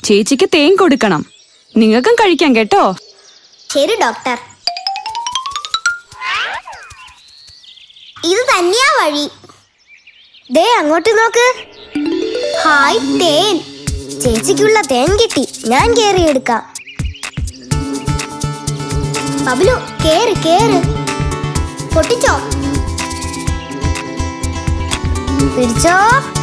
ചേച്ചിക്ക് തേൻ കൊടുക്കണം നിങ്ങൾക്കും കഴിക്കാം കേട്ടോ ശരി ഡോക്ടർ ഇത് തന്നെയാ വഴി ദേ അങ്ങോട്ട് നോക്ക് ഹായ് തേൻ ചേച്ചിക്കുള്ള തേൻ കിട്ടി ഞാൻ കേറി എടുക്കാം ബബലു കേറ് കേറ് പൊട്ടിച്ചോ പിടിച്ചോ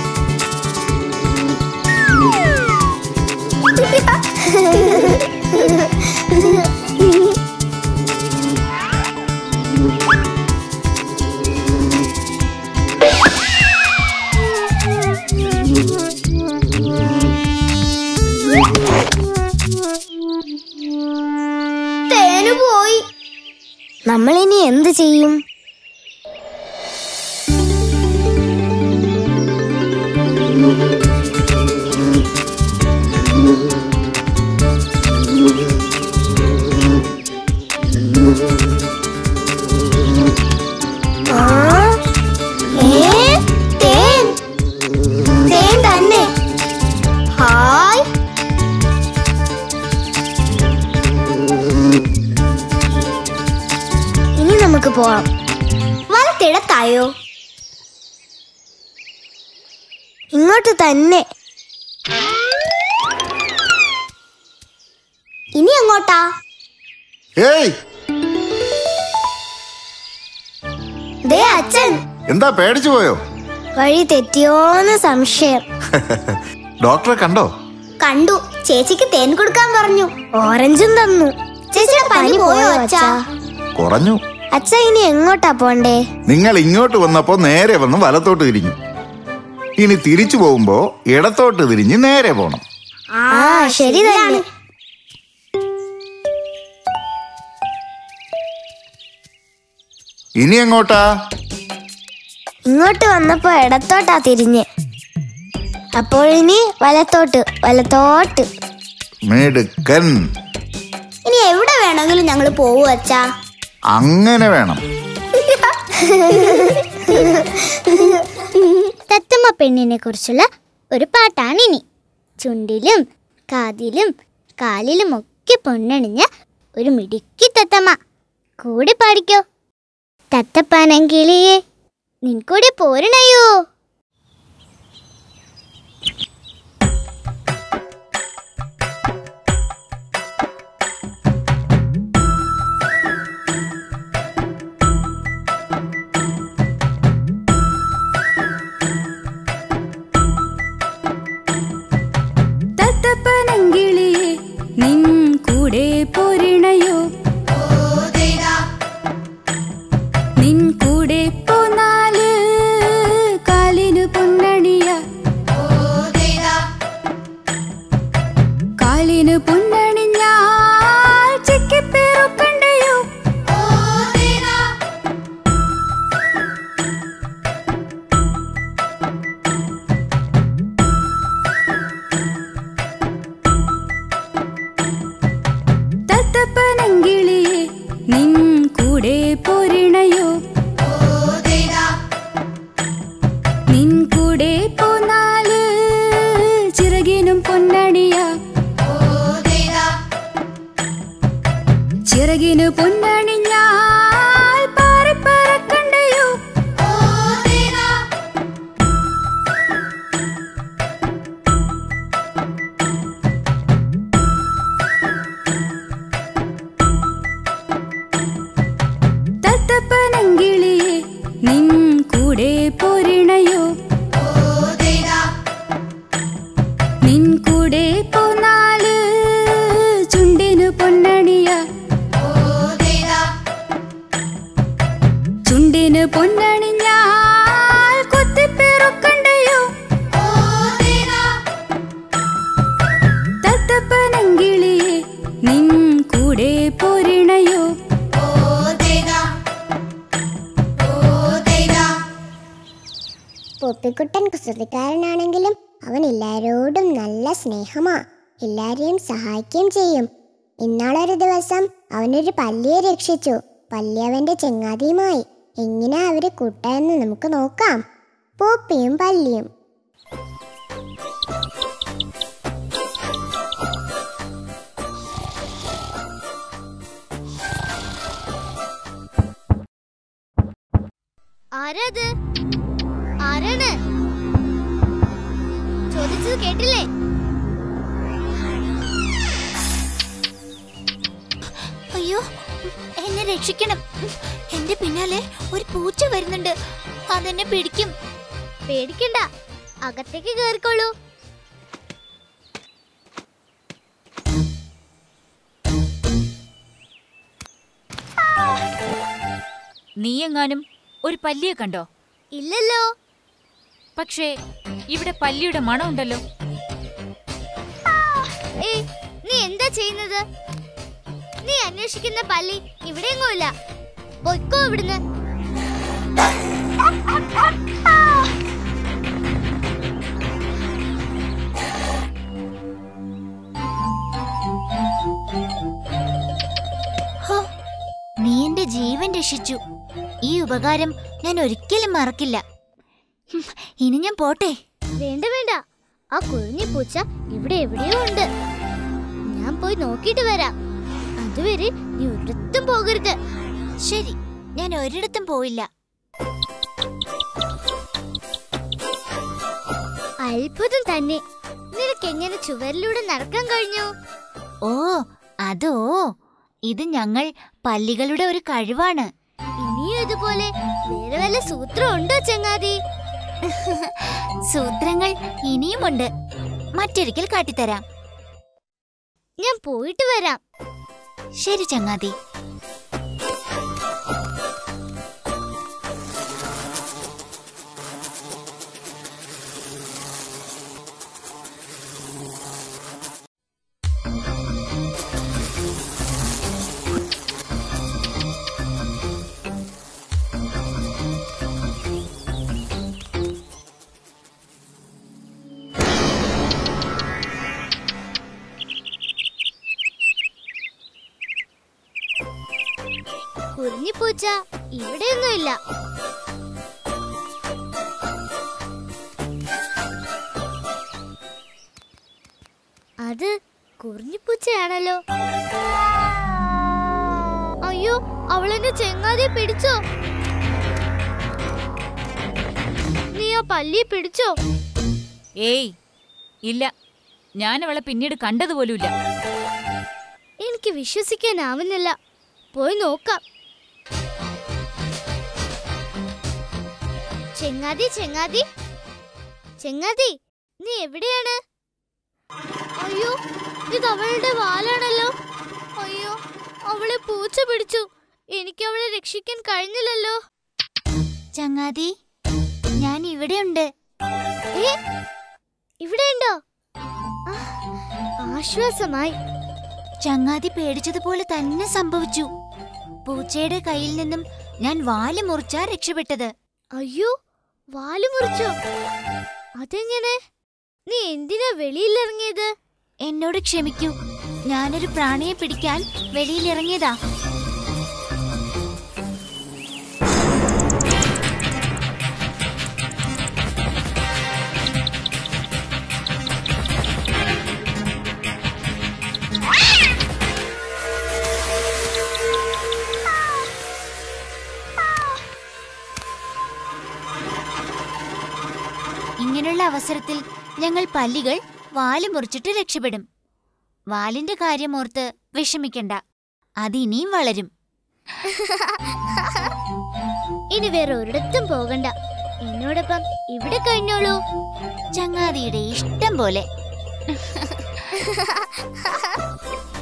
തേന് പോയി നമ്മളിനി എന്ത് ചെയ്യും ആ, ഏ, തേൻ തേൻ തന്നെ ഹായ് ഇനി നമുക്ക് പോവാം വലത്തിടത്തായോ ഇങ്ങോട്ട് തന്നെ ഇനി എങ്ങോട്ടാ ഏയ് ദേ അച്ഛൻ എന്താ പേടിച്ചു പോയോ വഴി തെറ്റിയോന്ന് സംശയം ഡോക്ടറെ കണ്ടോ കണ്ടു ചേച്ചിക്ക് തേൻ കൊടുക്കാൻ പറഞ്ഞു ഓറഞ്ചും തന്നു ചേച്ചിയുടെ പനി പോയോ അച്ഛാ കുറഞ്ഞു അച്ഛ ഇനി എങ്ങോട്ടാ പോണ്ടേ നിങ്ങൾ ഇങ്ങോട്ട് വന്നപ്പോ നേരെ വന്ന് വലത്തോട്ട് തിരിഞ്ഞു ഇനി തിരിച്ചു പോകുമ്പോ ഇടത്തോട്ട് തിരിഞ്ഞ് നേരെ പോണം ആ ശരി തന്നെ ഇനി എങ്ങോട്ടാ ഇങ്ങോട്ട് വന്നപ്പോ ഇടത്തോട്ടാ തിരിഞ്ഞ് അപ്പോഴിനി വലത്തോട്ട് വലത്തോട്ട് മിടുക്കൻ ഇനി എവിടെ വേണമെങ്കിലും ഞങ്ങൾ പോവൂ അച്ഛാ അങ്ങനെ വേണം തത്തമ്മ പെണ്ണിനെ കുറിച്ചുള്ള ഒരു പാട്ടാണ് ഇനി ചുണ്ടിലും കാതിലും കാലിലും ഒക്കെ പൊന്നണിഞ്ഞ ഒരു മിടുക്കി തത്തമ്മ കൂടെ പാടിക്കോ തത്തപ്പനങ്കിളിയെ നിൻ കൂടെ പോരണയോ തത്തപ്പനങ്കിളിയെ നിൻ കൂടെ പോരിണയോ നിൻ കൂടെ പോന്നാല് കാലിന് പൊന്നണിയ കാലിന് പൊന്നണിഞ്ഞാൽ ചിക്കിപ്പേറുക്കണ്ടയോ തത്തപ്പനങ്കിളിയെ നിൻ കൂടെ പോരിണയോ നിൻ കൂടെ പോന്നാല് ചിറകിനും പൊന്നണിയ ചിറകിന് പൊന്നണിഞ്ഞാൽ പാറിപ്പറക്കണ്ടയോ തത്തപ്പനങ്കിളിയെ നിൻ കൂടെ പോരിണയോ നിൻ കൂടെ പോന്നാല് ചുണ്ടിന് പൊന്നണിയ ചുണ്ടിന് പൊന്നണിഞ്ഞാൽ കൊത്തിപ്പേറുക്കണ്ടയോ തത്തപ്പനങ്കിളിയെ നിൻ കൂടെ പോരിണയോ പൊപ്പിക്കുട്ടൻ കുസൃതിക്കാരനാണെങ്കിലും അവൻ എല്ലാരോടും നല്ല സ്നേഹമാ എല്ലാരെയും സഹായിക്കുകയും ചെയ്യും ഇന്നാളൊരു ദിവസം അവനൊരു പല്ലിയെ രക്ഷിച്ചു പല്ലി അവന്റെ ചെങ്ങാതിയുമായി എങ്ങനെ അവര് കൂട്ടായെന്ന് നമുക്ക് നോക്കാം പോപ്പിയും പല്ലിയും ആരാത് ആരാണ് ചോദിച്ചത് കേട്ടില്ലേ അയ്യോ എന്നെ രക്ഷിക്കണം എന്റെ പിന്നാലെ ഒരു പൂച്ച വരുന്നുണ്ട് അതെന്നെ പിടിക്കും പേടിക്കണ്ട അകത്തേക്ക് കേറിക്കോളൂ നീയെങ്ങാനും ഒരു പല്ലിയെ കണ്ടോ ഇല്ലല്ലോ പക്ഷേ ഇവിടെ പല്ലിയുടെ മണമുണ്ടല്ലോ ഏയ് നീ എന്താ ചെയ്യുന്നത് നീ അന്വേഷിക്കുന്ന പള്ളി ഇവിടെയെങ്ങും ഇല്ല പൊയ്ക്കോ ഇവിടുന്ന് ഹോ, നീ എന്റെ ജീവൻ രക്ഷിച്ചു ഈ ഉപകാരം ഞാൻ ഒരിക്കലും മറക്കില്ല ഹും, ഇനി ഞാൻ പോട്ടെ വേണ്ട വേണ്ട ആ കുഴിഞ്ഞ പൂച്ച ഇവിടെ എവിടെയോ ഉണ്ട് ഞാൻ പോയി നോക്കിയിട്ട് വരാം അതുവരെ നീ ഒരിടത്തും പോകരുത് ശരി ഞാൻ ഒരിടത്തും പോയില്ല അത്ഭുതം തന്നെ നിനക്ക് എങ്ങനെ ചുവരിലൂടെ നടക്കാൻ കഴിഞ്ഞു ഓ അതോ ഇത് ഞങ്ങൾ പല്ലികളുടെ ഒരു കഴിവാണ് ഇനിയും ഇതുപോലെ വേറെ വല്ല സൂത്രം ഉണ്ടോ ചങ്ങാതി സൂത്രങ്ങൾ ഇനിയുമുണ്ട് മറ്റൊരിക്കൽ കാട്ടിത്തരാം ഞാൻ പോയിട്ട് വരാം ശരി ചങ്ങാതി കുറിഞ്ഞി പൂച്ച ഇവിടെയൊന്നുമില്ല അത് കുറിഞ്ഞിപ്പൂച്ചയാണല്ലോ അയ്യോ അവളെന്നെ ചെങ്ങാതിയെ പിടിച്ചോ നീ ആ പല്ലിയെ പിടിച്ചോ ഏയ് ഇല്ല ഞാൻ അവളെ പിന്നീട് കണ്ടതുപോലുമില്ല എനിക്ക് വിശ്വസിക്കാനാവുന്നില്ല പോയി നോക്കാം ചെങ്ങാതി ചെങ്ങാതി ചെങ്ങാതി നീ എവിടെയാണ് അയ്യോ ഇത് അവളുടെ വാലാണല്ലോ അയ്യോ അവളെ പൂച്ച പിടിച്ചു എനിക്ക് അവളെ രക്ഷിക്കാൻ കഴിഞ്ഞില്ലല്ലോ ചങ്ങാതി ഞാൻ ഇവിടെയുണ്ട് ഏ ഇവിടെയുണ്ടോ ആ, ആശ്വാസമായി ചങ്ങാതി പേടിച്ചതുപോലെ തന്നെ സംഭവിച്ചു പൂച്ചയുടെ കയ്യിൽ നിന്നും ഞാൻ വാല് മുറിച്ചാ രക്ഷപ്പെട്ടത് അയ്യോ വാല് മുറിച്ചോ അതെങ്ങനെ നീ എന്തിനാ വെളിയിലിറങ്ങിയത് എന്നോട് ക്ഷമിക്കൂ ഞാനൊരു പ്രാണിയെ പിടിക്കാൻ വെളിയിലിറങ്ങിയതാ ഇങ്ങനെയുള്ള അവസരത്തിൽ ഞങ്ങൾ പല്ലികൾ വാല് മുറിച്ചിട്ട് രക്ഷപ്പെടും വാലിന്റെ കാര്യം ഓർത്ത് വിഷമിക്കണ്ട അതിനിയും വളരും ഇനി വേറെ ഒരിടത്തും പോകണ്ട എന്നോടൊപ്പം ഇവിടെ കഴിഞ്ഞോളൂ ചങ്ങാതിയുടെ ഇഷ്ടം പോലെ